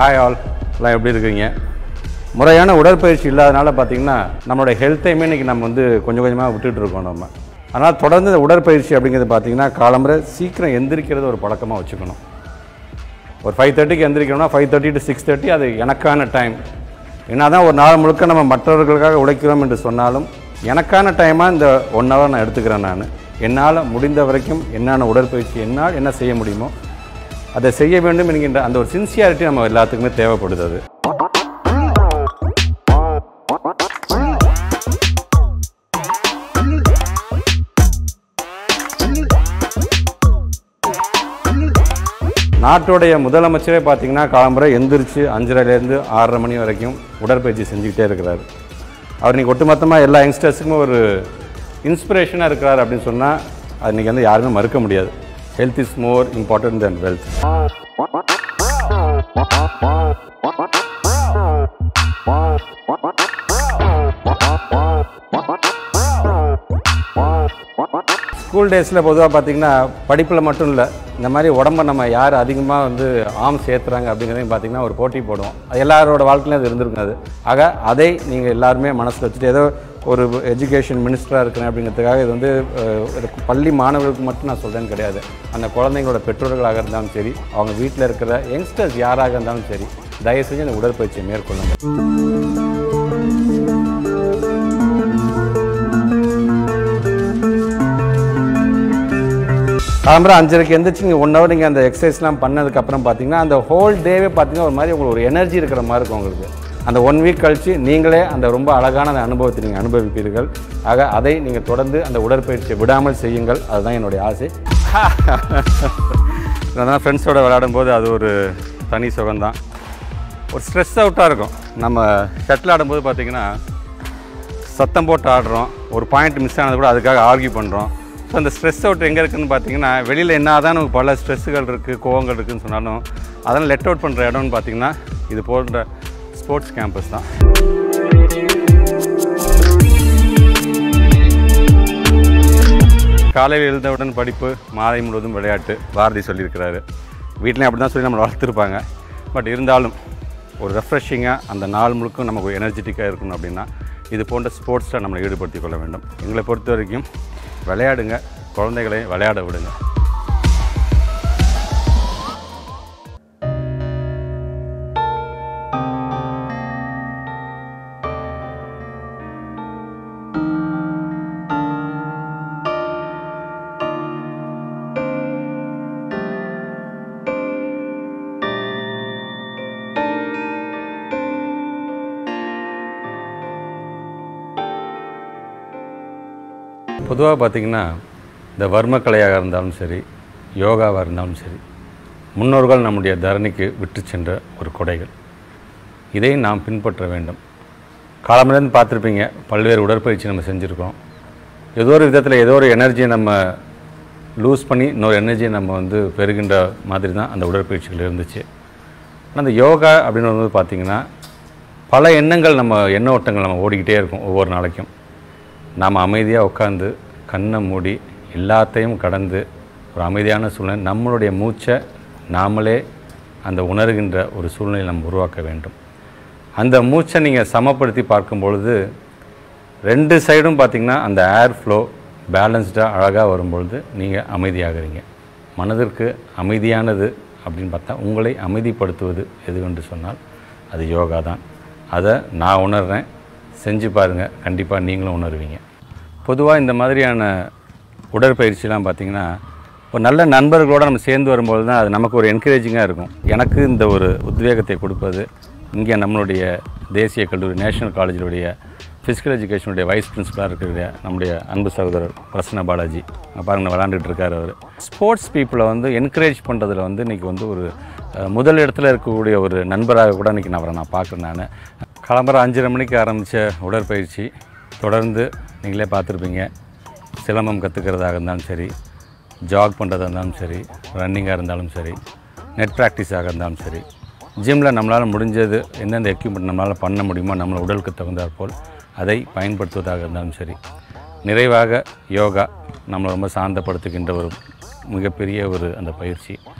Hi all எல்லாம் எப்படி இருக்கீங்க முறையான உடற்பயிற்சி இல்லாதனால பார்த்தீங்கன்னா நம்மளோட ஹெல்த்தையுமே இன்றைக்கி நம்ம வந்து கொஞ்சம் கொஞ்சமாக விட்டுட்டு இருக்கோம் நம்ம அதனால் தொடர்ந்து இந்த உடற்பயிற்சி அப்படிங்கிறது பார்த்தீங்கன்னா காலம்பரை சீக்கிரம் எந்திரிக்கிறது ஒரு பழக்கமாக வச்சுக்கணும் ஒரு ஃபைவ் தேர்ட்டிக்கு எந்திரிக்கணும்னா five thirty to six thirty அது எனக்கான டைம் என்ன தான் ஒரு நாள் முழுக்க நம்ம மற்றவர்களுக்காக உழைக்கிறோம் என்று சொன்னாலும் எனக்கான டைமாக இந்த ஒன் ஹவர் நான் எடுத்துக்கிறேன் நான் என்னால் முடிந்த வரைக்கும் என்னென்ன உடற்பயிற்சி என்னால் என்ன செய்ய முடியுமோ அதை செய்ய வேண்டும் என்கின்ற அந்த ஒரு சின்சியாரிட்டி நம்ம எல்லாத்துக்குமே தேவைப்படுது அது நாட்டுடைய முதலமைச்சரே பார்த்தீங்கன்னா காலம்பரை எந்திரிச்சு அஞ்சரைலேருந்து ஆறரை மணி வரைக்கும் உடற்பயிற்சி செஞ்சுக்கிட்டே இருக்கிறார் அவர் இன்னைக்கு ஒட்டுமொத்தமாக எல்லா யங்ஸ்டர்ஸுக்கும் ஒரு இன்ஸ்பிரேஷனாக இருக்கிறார் அப்படின்னு சொன்னால் அது இன்றைக்கி வந்து யாருமே மறுக்க முடியாது health is more important then wealth school டேஸில் பொதுவாக பார்த்தீங்கன்னா படிப்பில் மட்டும் இல்லை இந்த மாதிரி உடம்ப நம்ம யார் அதிகமாக வந்து ஆம் சேர்த்துறாங்க அப்படிங்கிறதையும் பார்த்தீங்கன்னா ஒரு போட்டி போடுவோம் அது எல்லாரோட வாழ்க்கையிலும் அது இருந்திருக்கும் அது ஆக அதை நீங்கள் எல்லாருமே மனசில் வச்சுட்டு ஏதோ ஒரு எஜுகேஷன் மினிஸ்டராக இருக்கிறேன் அப்படிங்கிறதுக்காக இது வந்து அஹ், இது பள்ளி மாணவர்களுக்கு மட்டும் நான் சொல்கிறேன்னு கிடையாது அந்த குழந்தைங்களோட பெற்றோர்களாக இருந்தாலும் சரி அவங்க வீட்டில் இருக்கிற யங்ஸ்டர்ஸ் யாராக இருந்தாலும் சரி தயவு செஞ்சு அந்த உடற்பயிற்சியை மேற்கொள்ளுங்க காலம்பரை அஞ்சரைக்கு எந்திரிச்சு நீங்கள் ஒன் ஹவர் நீங்கள் அந்த எக்ஸசைஸ்லாம் பண்ணதுக்கப்புறம் பார்த்தீங்கன்னா அந்த ஹோல் டேவே பார்த்தீங்கன்னா ஒரு மாதிரி உங்களுக்கு ஒரு எனர்ஜி இருக்கிற மாதிரி இருக்கும் உங்களுக்கு அந்த ஒன் வீக் கழித்து நீங்களே அந்த ரொம்ப அழகான அந்த அனுபவத்தை நீங்கள் அனுபவிப்பீர்கள் ஆக அதை நீங்கள் தொடர்ந்து அந்த உடற்பயிற்சியை விடாமல் செய்யுங்கள் அதுதான் என்னுடைய ஆசை அதான் ஃப்ரெண்ட்ஸோட விளையாடும் போது அது ஒரு தனி சுகம்தான் ஒரு ஸ்ட்ரெஸ் அவுட்டாக இருக்கும் நம்ம ஷட்டில் ஆடும்போது பார்த்தீங்கன்னா சத்தம் போட்டு ஆடுறோம் ஒரு பாயிண்ட் மிஸ் ஆனது கூட அதுக்காக ஆர்கியூ பண்ணுறோம் ஸோ அந்த ஸ்ட்ரெஸ் அவுட் எங்கே இருக்குன்னு பார்த்தீங்கன்னா வெளியில் என்ன தான் நமக்கு பல ஸ்ட்ரெஸ்ஸுகள் இருக்குது கோவங்கள் இருக்குதுன்னு சொன்னாலும் அதெல்லாம் லெட் அவுட் பண்ணுற இடம்னு பார்த்தீங்கன்னா இது போன்ற ஸ்போர்ட்ஸ் கேம்பஸ் தான் காலையில் எழுந்தவுடன் படிப்பு மாலை முழுவதும் விளையாட்டு பாரதி சொல்லியிருக்கிறாரு வீட்லேயும் அப்படி தான் சொல்லி நம்மளை வளர்த்துருப்பாங்க பட் இருந்தாலும் ஒரு ரெஃப்ரெஷிங்காக அந்த நாள் முழுக்க நமக்கு ஒரு எனர்ஜெட்டிக்காக இருக்கணும் அப்படின்னா இது போன்ற ஸ்போர்ட்ஸில் நம்மளை ஈடுபடுத்திக் கொள்ள வேண்டும் எங்களை பொறுத்த வரைக்கும் விளையாடுங்க குழந்தைகளை விளையாட விடுங்க பொதுவாக பார்த்திங்கன்னா இந்த வர்மக்கலையாக இருந்தாலும் சரி யோகாவாக இருந்தாலும் சரி முன்னோர்கள் நம்முடைய தரணிக்கு விட்டு சென்ற ஒரு கொடைகள் இதை நாம் பின்பற்ற வேண்டும் காலமிலேருந்து பார்த்துருப்பீங்க பல்வேறு உடற்பயிற்சி நம்ம செஞ்சுருக்கோம் ஏதோ ஒரு விதத்தில் ஏதோ ஒரு எனர்ஜியை நம்ம லூஸ் பண்ணி இன்னொரு எனர்ஜியை நம்ம வந்து பெறுகின்ற மாதிரி தான் அந்த உடற்பயிற்சிகள் இருந்துச்சு ஆனால் அந்த யோகா அப்படின்னு வரும்போது பார்த்திங்கன்னா பல எண்ணங்கள் நம்ம எண்ண ஓட்டங்கள் நம்ம ஓடிக்கிட்டே இருக்கும் ஒவ்வொரு நாளைக்கும் நாம் அமைதியாக உட்காந்து கண்ணை மூடி எல்லாத்தையும் கடந்து ஒரு அமைதியான சூழ்நிலை நம்மளுடைய மூச்சை நாமளே அந்த உணர்கின்ற ஒரு சூழ்நிலை நம்ம உருவாக்க வேண்டும் அந்த மூச்சை நீங்கள் சமப்படுத்தி பார்க்கும் பொழுது ரெண்டு சைடும் பார்த்திங்கன்னா அந்த ஏர் ஃப்ளோ பேலன்ஸ்டாக அழகாக வரும்பொழுது நீங்கள் அமைதியாகிறீங்க மனதிற்கு அமைதியானது அப்படின்னு பார்த்தா உங்களை அமைதிப்படுத்துவது எது என்று சொன்னால் அது யோகா தான் அதை நான் உணர்றேன் செஞ்சு பாருங்கள் கண்டிப்பாக நீங்களும் உணர்வீங்க பொதுவாக இந்த மாதிரியான உடற்பயிற்சிலாம் பார்த்திங்கன்னா ஒரு நல்ல நண்பர்களோட நம்ம சேர்ந்து வரும்போது தான் அது நமக்கு ஒரு என்கரேஜிங்காக இருக்கும் எனக்கு இந்த ஒரு உத்வேகத்தை கொடுப்பது இங்கே நம்மளுடைய தேசிய கல்லூரி நேஷனல் காலேஜினுடைய ஃபிசிக்கல் எஜுகேஷனுடைய வைஸ் பிரின்சிபலாக இருக்கிற நம்முடைய அன்பு சகோதரர் பிரசன்ன பாலாஜி அங்க பாருங்க விளாண்டுட்டு இருக்கார் அவர் ஸ்போர்ட்ஸ் பீப்புளை வந்து என்கரேஜ் பண்ணுறதுல வந்து இன்றைக்கி வந்து ஒரு அஹ், முதல் இடத்துல இருக்கக்கூடிய ஒரு நண்பராக கூட இன்றைக்கி நான் அவரை நான் பார்க்குறேன் நான் கிளம்புற அஞ்சரை மணிக்கு ஆரம்பித்த உடற்பயிற்சி தொடர்ந்து நீங்களே பார்த்துருப்பீங்க சிலம்பம் கற்றுக்கிறதாக இருந்தாலும் சரி ஜாக் பண்ணுறதா இருந்தாலும் சரி ரன்னிங்காக இருந்தாலும் சரி நெட் ப்ராக்டிஸாக இருந்தாலும் சரி ஜிம்மில் நம்மளால் முடிஞ்சது எந்தெந்த எக்யூப்மெண்ட் நம்மளால் பண்ண முடியுமோ நம்மள உடலுக்கு தகுந்தாற்போல் அதை பயன்படுத்துவதாக இருந்தாலும் சரி நிறைவாக யோகா நம்மளை ரொம்ப சாந்தப்படுத்துகின்ற ஒரு மிகப்பெரிய ஒரு அந்த பயிற்சி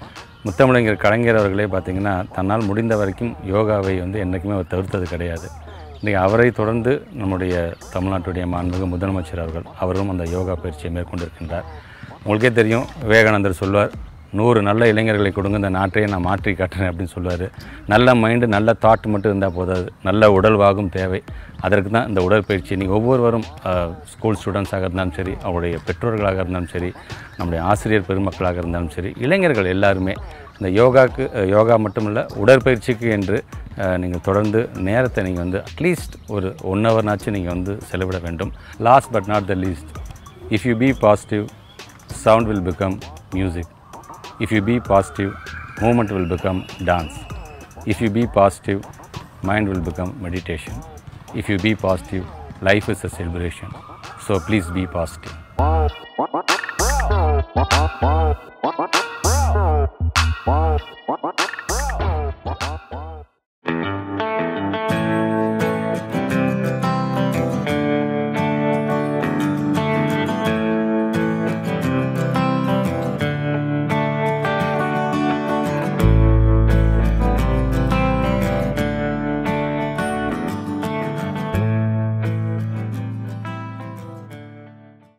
முத்தமிழங்கர் கலைஞர் அவர்களே பார்த்திங்கன்னா தன்னால் முடிந்த வரைக்கும் யோகாவை வந்து என்றைக்குமே அவர் தவிர்த்தது கிடையாது இன்றைக்கி அவரை தொடர்ந்து நம்முடைய தமிழ்நாட்டுடைய மாண்புமிகு முதலமைச்சர் அவர்கள் அவரும் அந்த யோகா பயிற்சியை மேற்கொண்டிருக்கின்றார் உங்களுக்கே தெரியும் விவேகானந்தர் சொல்வார் நூறு நல்ல இளைஞர்களை கொடுங்க இந்த நாட்டையே நான் மாற்றி காட்டுறேன் அப்படின்னு சொல்லுவார் நல்ல மைண்டு நல்ல தாட் மட்டும் இருந்தால் போதாது நல்ல உடல்வாகும் தேவை அதற்கு தான் இந்த உடற்பயிற்சி நீங்கள் ஒவ்வொருவரும் ஸ்கூல் ஸ்டூடெண்ட்ஸாக இருந்தாலும் சரி அவருடைய பெற்றோர்களாக இருந்தாலும் சரி நம்முடைய ஆசிரியர் பெருமக்களாக இருந்தாலும் சரி இளைஞர்கள் எல்லாருமே இந்த யோகாக்கு அஹ், யோகா மட்டும் இல்லை உடற்பயிற்சிக்கு என்று அஹ், நீங்கள் தொடர்ந்து நேரத்தை நீங்கள் வந்து அட்லீஸ்ட் ஒரு ஒன் ஹவர்னாச்சும் நீங்கள் வந்து செலவிட வேண்டும் last but not the least if you be positive sound will become music. If you be positive, movement will become dance. If you be positive, mind will become meditation. If you be positive, life is a celebration. So please be positive. Wow.